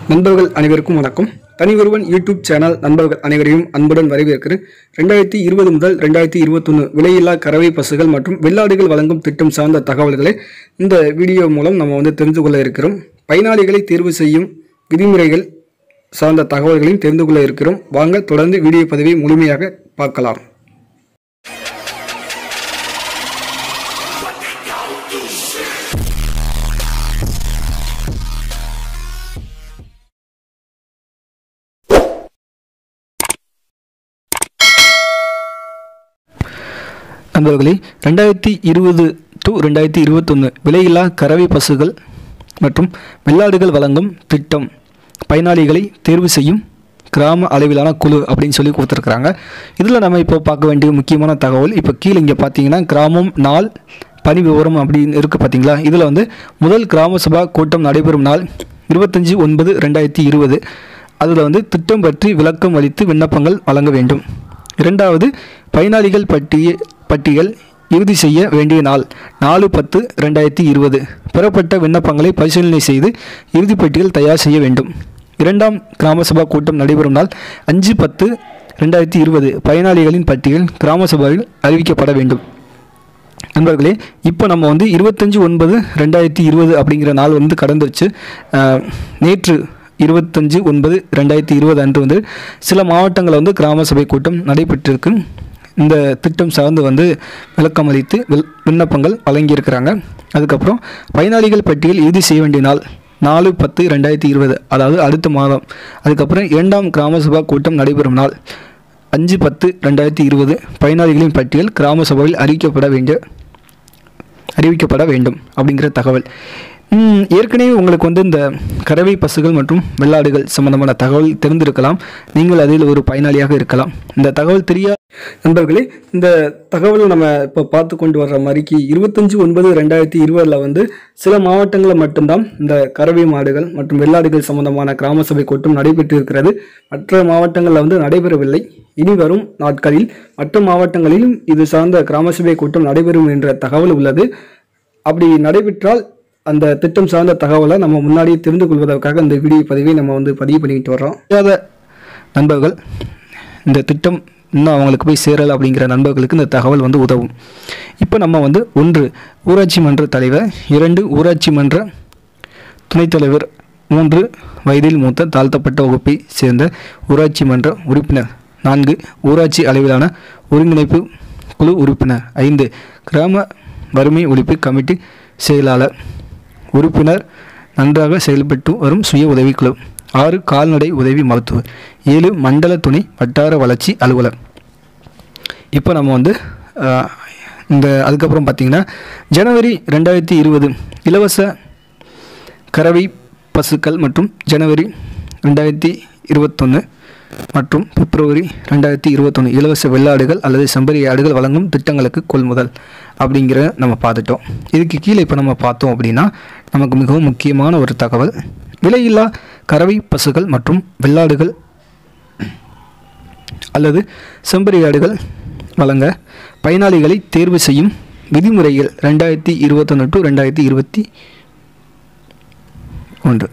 நண்பர்கள் அனைவருக்கும் வணக்கம் தனி ஒருவன் யூடியூப் சேனல் நண்பர்கள் அனைவரையும் அன்புடன் வரவேற்கிறேன் ரெண்டாயிரத்தி இருபது முதல் ரெண்டாயிரத்தி இருபத்தொன்று விலையில்லா கறவை பசுகள் மற்றும் வெள்ளாடுகள் வழங்கும் திட்டம் சார்ந்த தகவல்களை இந்த வீடியோ மூலம் நம்ம வந்து தெரிந்து கொள்ள இருக்கிறோம் பயனாளிகளை தேர்வு செய்யும் விதிமுறைகள் சார்ந்த தகவல்களையும் தெரிந்து கொள்ள இருக்கிறோம் வாங்க தொடர்ந்து வீடியோ பதிவை முழுமையாக பார்க்கலாம் நண்பர்களே ரெண்டாயிரத்தி இருபது டு ரெண்டாயிரத்தி இருபத்தொன்று விலையில்லா கறவை பசுகள் மற்றும் வெள்ளாடுகள் வழங்கும் திட்டம் பயனாளிகளை தேர்வு செய்யும் கிராம அளவிலான குழு அப்படின்னு சொல்லி கொடுத்துருக்குறாங்க இதில் நம்ம இப்போ பார்க்க வேண்டிய முக்கியமான தகவல் இப்போ கீழே இங்கே பார்த்தீங்கன்னா கிராமம் நாள் பணி விவரம் அப்படின்னு இருக்குது பார்த்தீங்களா இதில் வந்து முதல் கிராம சபா கூட்டம் நடைபெறும் நாள் இருபத்தஞ்சி ஒன்பது ரெண்டாயிரத்தி இருபது அதில் வந்து திட்டம் பற்றி விளக்கம் அளித்து விண்ணப்பங்கள் வழங்க வேண்டும் இரண்டாவது பயனாளிகள் பட்டிய பட்டியல் இறுதி செய்ய வேண்டிய நாள் நாலு பத்து ரெண்டாயிரத்தி இருபது பெறப்பட்ட விண்ணப்பங்களை பரிசீலனை செய்து இறுதிப் பட்டியல் தயார் செய்ய வேண்டும் இரண்டாம் கிராம சபா கூட்டம் நடைபெறும் நாள் அஞ்சு பத்து ரெண்டாயிரத்தி இருபது பயனாளிகளின் பட்டியல் கிராம சபாவில் அறிவிக்கப்பட வேண்டும் நண்பர்களே இப்போ நம்ம வந்து இருபத்தஞ்சி ஒன்பது ரெண்டாயிரத்தி இருபது அப்படிங்கிற நாள் வந்து கடந்துருச்சு அஹ், நேற்று இருபத்தஞ்சு ஒன்பது ரெண்டாயிரத்தி இருபது அன்று வந்து சில மாவட்டங்களில் வந்து கிராம சபை கூட்டம் நடைபெற்றிருக்கு இந்த திட்டம் சார்ந்து வந்து விளக்கம் அளித்து வில்- விண்ணப்பங்கள் வழங்கியிருக்கிறாங்க அதுக்கப்புறம் பயனாளிகள் பட்டியல் இறுதி செய்ய வேண்டிய நாள் நாலு பத்து ரெண்டாயிரத்தி இருபது அதாவது அடுத்த மாதம் அதுக்கப்புறம் இரண்டாம் கிராம சபா கூட்டம் நடைபெறும் நாள் அஞ்சு பத்து ரெண்டாயிரத்தி இருபது பயனாளிகளின் பட்டியல் கிராம சபையில் அறிவிக்கப்பட வேண்டிய அறிவிக்கப்பட வேண்டும் அப்படிங்கிற தகவல் ம், ஏற்கனவே உங்களுக்கு வந்து இந்த கறவை பசுகள் மற்றும் வெள்ளாடுகள் சம்பந்தமான தகவல் தெரிந்திருக்கலாம் நீங்கள் அதில் ஒரு பயனாளியாக இருக்கலாம் இந்த தகவல் தெரியா நண்பர்களே இந்த தகவல் நம்ம இப்போ பார்த்து கொண்டு வர்ற மாதிரிக்கு இருபத்தஞ்சு ஒன்பது ரெண்டாயிரத்தி இருபதில் வந்து சில மாவட்டங்களில் மட்டும்தான் இந்த கறவை மாடுகள் மற்றும் வெள்ளாடுகள் சம்பந்தமான கிராம சபை கூட்டம் நடைபெற்று இருக்கிறது மற்ற மாவட்டங்களில் வந்து நடைபெறவில்லை இனி வரும் நாட்களில் மற்ற மாவட்டங்களிலும் இது சார்ந்த கிராம சபை கூட்டம் நடைபெறும் என்ற தகவல் உள்ளது அப்படி நடைபெற்றால் அந்த திட்டம் சார்ந்த தகவலை நம்ம முன்னாடியே தெரிந்து கொள்வதற்காக இந்த வீடியோ பதிவை நம்ம வந்து பதிவு பண்ணிக்கிட்டு வர்றோம் தெரியாத நண்பர்கள் இந்த திட்டம் இன்னும் அவங்களுக்கு போய் சேரலை அப்படிங்கிற நண்பர்களுக்கு இந்த தகவல் வந்து உதவும் இப்போ நம்ம வந்து ஒன்று ஊராட்சி மன்ற தலைவர் இரண்டு ஊராட்சி மன்ற துணைத் தலைவர் மூன்று வயதில் மூத்த தாழ்த்தப்பட்ட வகுப்பை சேர்ந்த ஊராட்சி மன்ற உறுப்பினர் நான்கு ஊராட்சி அளவிலான ஒருங்கிணைப்பு குழு உறுப்பினர் ஐந்து கிராம வறுமை ஒழிப்பு கமிட்டி செயலாளர் உறுப்பினர் நன்றாக செயல்பட்டு வரும் சுய உதவிக்குழு ஆறு கால்நடை உதவி மருத்துவர் ஏழு மண்டல துணை வட்டார வளர்ச்சி அலுவலர் இப்போ நம்ம வந்து ஆஹ், இந்த அதுக்கப்புறம் பார்த்தீங்கன்னா ஜனவரி ரெண்டாயிரத்தி இருபது இலவச கறவை பசுக்கள் மற்றும் ஜனவரி ரெண்டாயிரத்தி இருபத்தொன்று மற்றும் பிப்ரவரி ரெண்டாயிரத்தி இருபத்தொன்று இலவச வெள்ளாடுகள் அல்லது செம்பரி ஆடுகள் வழங்கும் திட்டங்களுக்கு கொள்முதல் அப்படிங்கிற நம்ம பார்த்துட்டோம் இதுக்கு கீழே இப்போ நம்ம பார்த்தோம் அப்படின்னா நமக்கு மிகவும் முக்கியமான ஒரு தகவல் விலையில்லா கறவை பசுகள் மற்றும் வெள்ளாடுகள் அல்லது செம்பரி ஆடுகள் வழங்க பயனாளிகளை தேர்வு செய்யும் விதிமுறைகள் ரெண்டாயிரத்தி இருபத்தொன்று டு ரெண்டாயிரத்தி இருபத்தி ஒன்று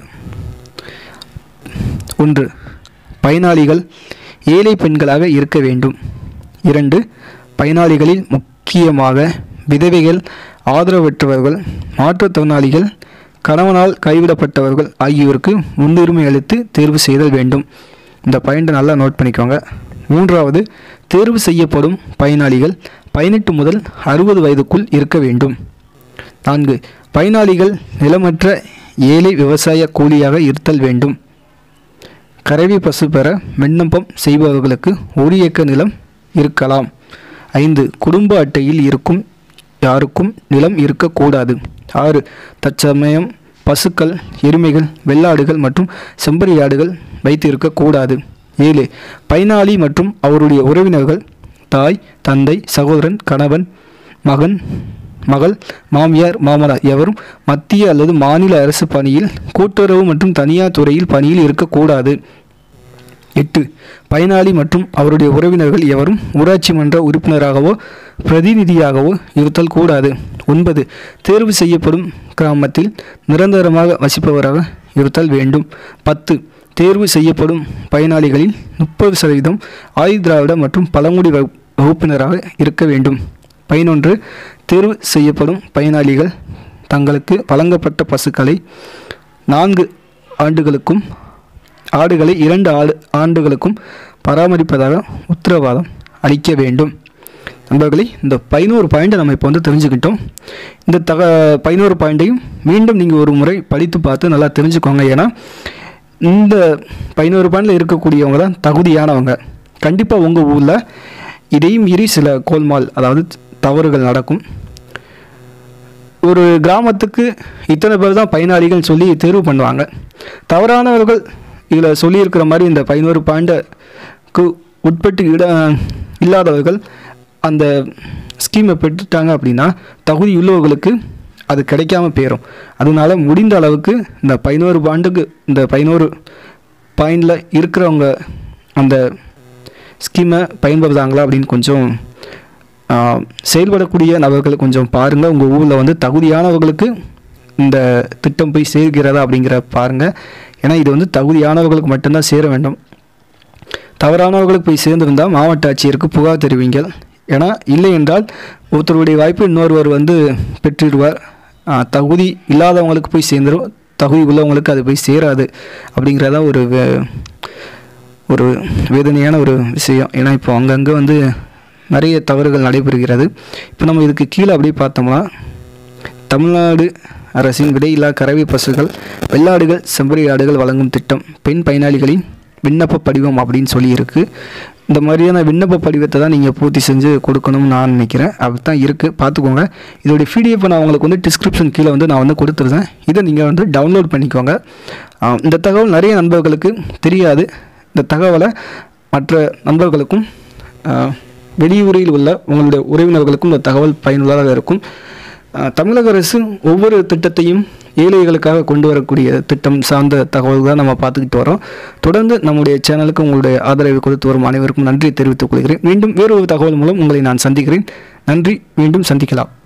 ஒன்று பயனாளிகள் ஏழை பெண்களாக இருக்க வேண்டும் இரண்டு பயனாளிகளில் முக்கியமாக விதவைகள் ஆதரவற்றவர்கள் மாற்றுத்திறனாளிகள் கணவனால் கைவிடப்பட்டவர்கள் ஆகியோருக்கு முன்னுரிமை அளித்து தேர்வு செய்தல் வேண்டும் இந்த பாயிண்ட்டை நல்லா நோட் பண்ணிக்கோங்க மூன்றாவது தேர்வு செய்யப்படும் பயனாளிகள் பதினெட்டு முதல் அறுபது வயதுக்குள் இருக்க வேண்டும் நான்கு பயனாளிகள் நிலமற்ற ஏழை விவசாய கூலியாக இருத்தல் வேண்டும் கறவை பசு பெற விண்ணப்பம் செய்பவர்களுக்கு ஒரு ஏக்கர் நிலம் இருக்கலாம் ஐந்து குடும்ப அட்டையில் இருக்கும் யாருக்கும் நிலம் இருக்கக்கூடாது ஆறு தற்சமயம் பசுக்கள் எருமைகள் வெள்ளாடுகள் மற்றும் செம்பரியாடுகள் வைத்து இருக்கக்கூடாது ஏழு பயனாளி மற்றும் அவருடைய உறவினர்கள் தாய் தந்தை சகோதரன் கணவன் மகன் மகள் மாமியார் மாமனார் எவரும் மத்திய அல்லது மாநில அரசு பணியில் கூட்டுறவு மற்றும் தனியார் துறையில் பணியில் இருக்கக்கூடாது எட்டு பயனாளி மற்றும் அவருடைய உறவினர்கள் எவரும் ஊராட்சி மன்ற உறுப்பினராகவோ பிரதிநிதியாகவோ இருத்தல் கூடாது ஒன்பது தேர்வு செய்யப்படும் கிராமத்தில் நிரந்தரமாக வசிப்பவராக இருத்தல் வேண்டும் பத்து தேர்வு செய்யப்படும் பயனாளிகளில் முப்பது சதவீதம் ஆயுள் திராவிட மற்றும் பழங்குடி வகு- வகுப்பினராக இருக்க வேண்டும் பதினொன்று தேர்வு செய்யப்படும் பயனாளிகள் தங்களுக்கு வழங்கப்பட்ட பசுக்களை நான்கு ஆண்டுகளுக்கும் ஆடுகளை இரண்டு ஆடு ஆண்டுகளுக்கும் பராமரிப்பதாக உத்தரவாதம் அளிக்க வேண்டும் நண்பர்களே இந்த பதினோரு பாயிண்ட்டை நம்ம இப்போ வந்து தெரிஞ்சுக்கிட்டோம் இந்த தக பதினோரு பாயிண்ட்டையும் மீண்டும் நீங்கள் ஒரு முறை படித்து பார்த்து நல்லா தெரிஞ்சுக்கோங்க ஏன்னா இந்த பதினோரு பாயிண்டில் இருக்கக்கூடியவங்க தான் தகுதியானவங்க கண்டிப்பாக உங்கள் ஊரில் இதையும் மீறி சில கோல்மால் அதாவது தவறுகள் நடக்கும் ஒரு கிராமத்துக்கு இத்தனை பேர் தான் பயனாளிகள் சொல்லி தேர்வு பண்ணுவாங்க தவறானவர்கள் இதில் சொல்லியிருக்கிற மாதிரி இந்த பதினோரு பாயிண்ட்டுக்கு உட்பட்டு இட இல்லாதவர்கள் அந்த ஸ்கீமை பெற்றுட்டாங்க அப்படின்னா தகுதி உள்ளவர்களுக்கு அது கிடைக்காம போயிடும் அதனால முடிந்த அளவுக்கு இந்த பதினோரு பாண்டுக்கு இந்த பதினோரு பாயிண்டில் இருக்கிறவங்க அந்த ஸ்கீமை பயன்படுத்தாங்களா அப்படின்னு கொஞ்சம் ஆ, செயல்படக்கூடிய நபர்கள் கொஞ்சம் பாருங்கள் உங்கள் ஊரில் வந்து தகுதியானவர்களுக்கு இந்த திட்டம் போய் சேர்கிறதா அப்படிங்கிற பாருங்கள் ஏன்னா இது வந்து தகுதியானவர்களுக்கு மட்டும்தான் சேர வேண்டும் தவறானவர்களுக்கு போய் சேர்ந்திருந்தால் மாவட்ட ஆட்சியருக்கு புகார் தெரிவிங்கள் ஏன்னா இல்லை என்றால் ஒருத்தருடைய வாய்ப்பு இன்னொருவர் வந்து பெற்றிடுவார் ஆ, தகுதி இல்லாதவங்களுக்கு போய் சேர்ந்துடும் தகுதி உள்ளவங்களுக்கு அது போய் சேராது அப்படிங்கிறதா ஒரு வே- ஒரு வேதனையான ஒரு விஷயம் ஏன்னா இப்போ அங்கங்கே வந்து நிறைய தவறுகள் நடைபெறுகிறது இப்போ நம்ம இதுக்கு கீழே அப்படியே பார்த்தோம்னா தமிழ்நாடு அரசின் விலையில்லா கறவை பசுகள் வெள்ளாடுகள் செம்பரி ஆடுகள் வழங்கும் திட்டம் பெண் பயனாளிகளின் விண்ணப்ப படிவம் அப்படின்னு சொல்லியிருக்கு இந்த மாதிரியான விண்ணப்ப படிவத்தை தான் நீங்கள் பூர்த்தி செஞ்சு கொடுக்கணும்னு நான் நினைக்கிறேன் அப்படி தான் இருக்குது பார்த்துக்கோங்க இதோடைய பிடிஎஃப் நான் உங்களுக்கு வந்து டிஸ்கிரிப்ஷன் கீழே வந்து நான் வந்து கொடுத்துருந்தேன் இதை நீங்கள் வந்து டவுன்லோட் பண்ணிக்கோங்க ஆ, இந்த தகவல் நிறைய நண்பர்களுக்கு தெரியாது இந்த தகவலை மற்ற நண்பர்களுக்கும் ஆ, வெளியூரில் உள்ள உங்களுடைய உறவினர்களுக்கும் இந்த தகவல் பயனுள்ளதாக இருக்கும் ஆ, தமிழக அரசு ஒவ்வொரு திட்டத்தையும் ஏழைகளுக்காக கொண்டு வரக்கூடிய திட்டம் சார்ந்த தகவல் தான் நம்ம பார்த்துக்கிட்டு வரோம் தொடர்ந்து நம்முடைய சேனலுக்கு உங்களுடைய ஆதரவை கொடுத்து வரும் அனைவருக்கும் நன்றி தெரிவித்துக் கொள்கிறேன் மீண்டும் வேறு ஒரு தகவல் மூலம் உங்களை நான் சந்திக்கிறேன் நன்றி மீண்டும் சந்திக்கலாம்